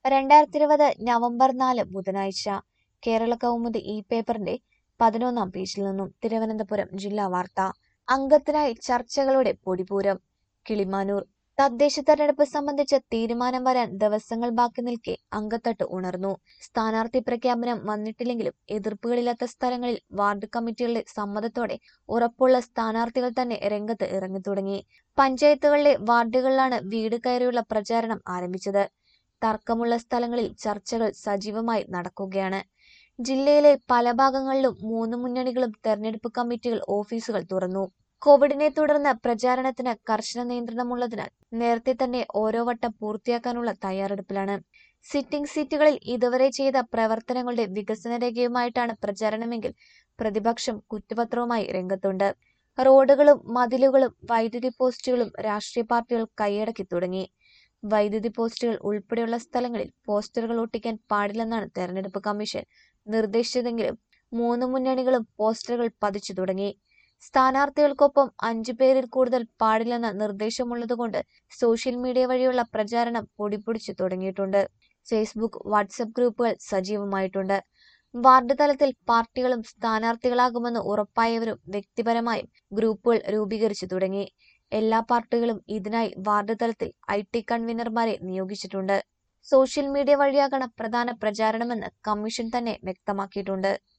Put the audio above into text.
രണ്ടായിരത്തി ഇരുപത് നവംബർ നാല് ബുധനാഴ്ച കേരള കൗമുദി ഈ പേപ്പറിന്റെ പതിനൊന്നാം പേജിൽ നിന്നും തിരുവനന്തപുരം ജില്ലാ വാർത്ത അംഗത്തിനായി ചർച്ചകളുടെ പൊടിപൂരം കിളിമാനൂർ തദ്ദേശ തെരഞ്ഞെടുപ്പ് സംബന്ധിച്ച് തീരുമാനം വരാൻ ദിവസങ്ങൾ ബാക്കി നിൽക്കെ അങ്കത്തട്ട് ഉണർന്നു സ്ഥാനാർത്ഥി പ്രഖ്യാപനം വന്നിട്ടില്ലെങ്കിലും എതിർപ്പുകളില്ലാത്ത സ്ഥലങ്ങളിൽ വാർഡ് കമ്മിറ്റികളുടെ സമ്മതത്തോടെ ഉറപ്പുള്ള സ്ഥാനാർത്ഥികൾ തന്നെ രംഗത്ത് ഇറങ്ങി തുടങ്ങി പഞ്ചായത്തുകളിലെ വാർഡുകളിലാണ് വീട് കയറിയുള്ള പ്രചാരണം ആരംഭിച്ചത് തർക്കമുള്ള സ്ഥലങ്ങളിൽ ചർച്ചകൾ സജീവമായി നടക്കുകയാണ് ജില്ലയിലെ പല ഭാഗങ്ങളിലും മൂന്ന് മുന്നണികളും തെരഞ്ഞെടുപ്പ് കമ്മിറ്റികൾ ഓഫീസുകൾ തുറന്നു കോവിഡിനെ തുടർന്ന് പ്രചാരണത്തിന് കർശന നിയന്ത്രണമുള്ളതിനാൽ നേരത്തെ തന്നെ ഓരോ വട്ടം പൂർത്തിയാക്കാനുള്ള തയ്യാറെടുപ്പിലാണ് സിറ്റിംഗ് സീറ്റുകളിൽ ഇതുവരെ ചെയ്ത പ്രവർത്തനങ്ങളുടെ വികസന രേഖയുമായിട്ടാണ് പ്രചാരണമെങ്കിൽ പ്രതിപക്ഷം കുറ്റപത്രവുമായി രംഗത്തുണ്ട് റോഡുകളും മതിലുകളും വൈദ്യുതി പോസ്റ്റുകളും രാഷ്ട്രീയ പാർട്ടികൾ കൈയടക്കി തുടങ്ങി വൈദ്യുതി പോസ്റ്റുകൾ ഉൾപ്പെടെയുള്ള സ്ഥലങ്ങളിൽ പോസ്റ്ററുകൾ ഒട്ടിക്കാൻ പാടില്ലെന്നാണ് തെരഞ്ഞെടുപ്പ് കമ്മീഷൻ നിർദ്ദേശിച്ചതെങ്കിലും മൂന്ന് മുന്നണികളും പോസ്റ്ററുകൾ പതിച്ചു തുടങ്ങി സ്ഥാനാർത്ഥികൾക്കൊപ്പം അഞ്ചു പേരിൽ കൂടുതൽ പാടില്ലെന്ന നിർദ്ദേശമുള്ളതുകൊണ്ട് സോഷ്യൽ മീഡിയ വഴിയുള്ള പ്രചാരണം പൊടിപൊടിച്ചു തുടങ്ങിയിട്ടുണ്ട് ഫേസ്ബുക്ക് വാട്സപ്പ് ഗ്രൂപ്പുകൾ സജീവമായിട്ടുണ്ട് വാർഡ് തലത്തിൽ പാർട്ടികളും സ്ഥാനാർത്ഥികളാകുമെന്ന് ഉറപ്പായവരും വ്യക്തിപരമായും ഗ്രൂപ്പുകൾ രൂപീകരിച്ചു തുടങ്ങി എല്ലാ പാർട്ടികളും ഇതിനായി വാർഡ് തലത്തിൽ ഐ ടി കൺവീനർമാരെ നിയോഗിച്ചിട്ടുണ്ട് സോഷ്യൽ മീഡിയ വഴിയാകണം പ്രധാന പ്രചാരണമെന്ന് കമ്മീഷൻ തന്നെ വ്യക്തമാക്കിയിട്ടുണ്ട്